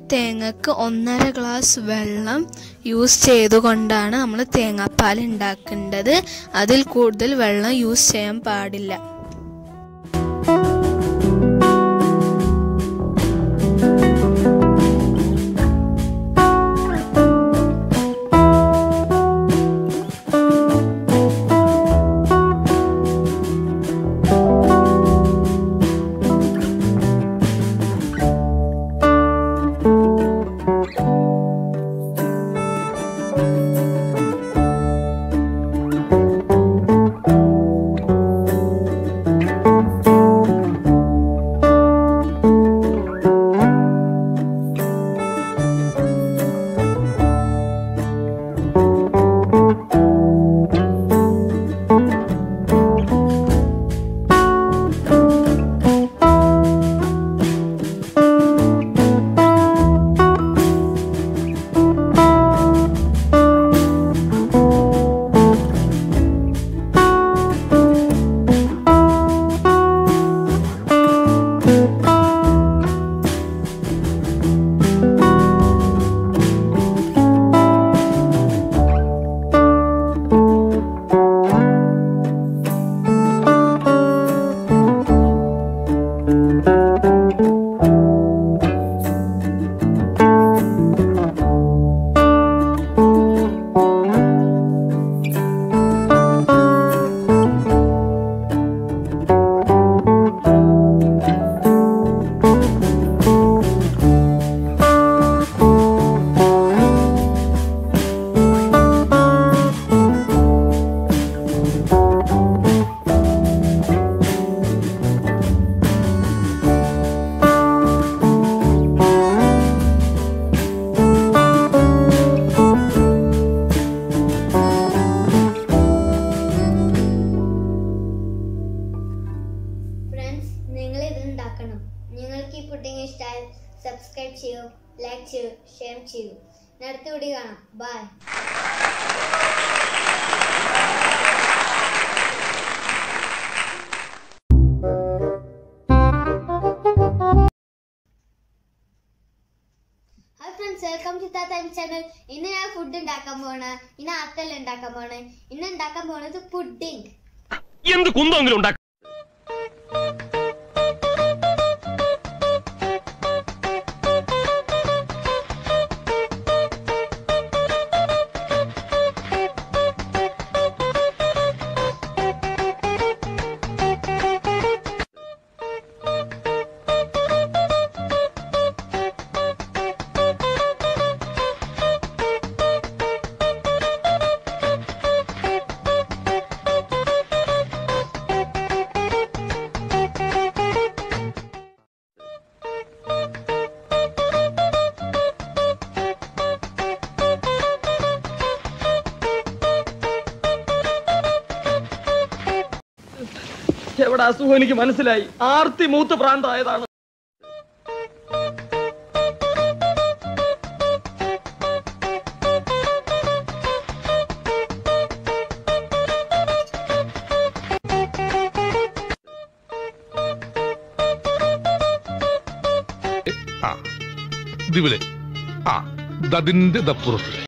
തേങ്ങക്ക് ഒന്നര ഗ്ലാസ് വെള്ളം യൂസ് ചെയ്തുകൊണ്ടാണ് നമ്മൾ തേങ്ങാപ്പാൽ ഉണ്ടാക്കേണ്ടത് അതിൽ കൂടുതൽ വെള്ളം യൂസ് ചെയ്യാൻ പാടില്ല ഫ്രണ്ട്സ് നിങ്ങൾ ഇത് ഉണ്ടാക്കണം നിങ്ങൾക്ക് ഈ പുഡിംഗ് ഇഷ്ടമായാൽ സബ്സ്ക്രൈബ് ചെയ്യൂ ലൈക്ക് ചെയ്യൂ ഷെയർ ചെയ്യൂ ഞാൻ അടുത്ത വീഡിയോ കാണാം bye hi friends welcome to Thatha channel ഇന്ന് ഞാൻ ഫുഡ് ഉണ്ടാക്കാൻ പോണ ഇന്ന് അത്തല്ല ഉണ്ടാക്കാൻ പോണ ഇന്ന് ഉണ്ടാക്കാൻ പോണത് പുഡിംഗ് എന്ത് കുന്തെങ്കിലും ഉണ്ടാക്കും എവിടെ അസുഖം എനിക്ക് മനസ്സിലായി ആർത്തി മൂത്ത് പ്രാന്തായതാണ് ആ ഇതിവിടെ ആ ദതിന്റെ ദപ്പുറത്ത്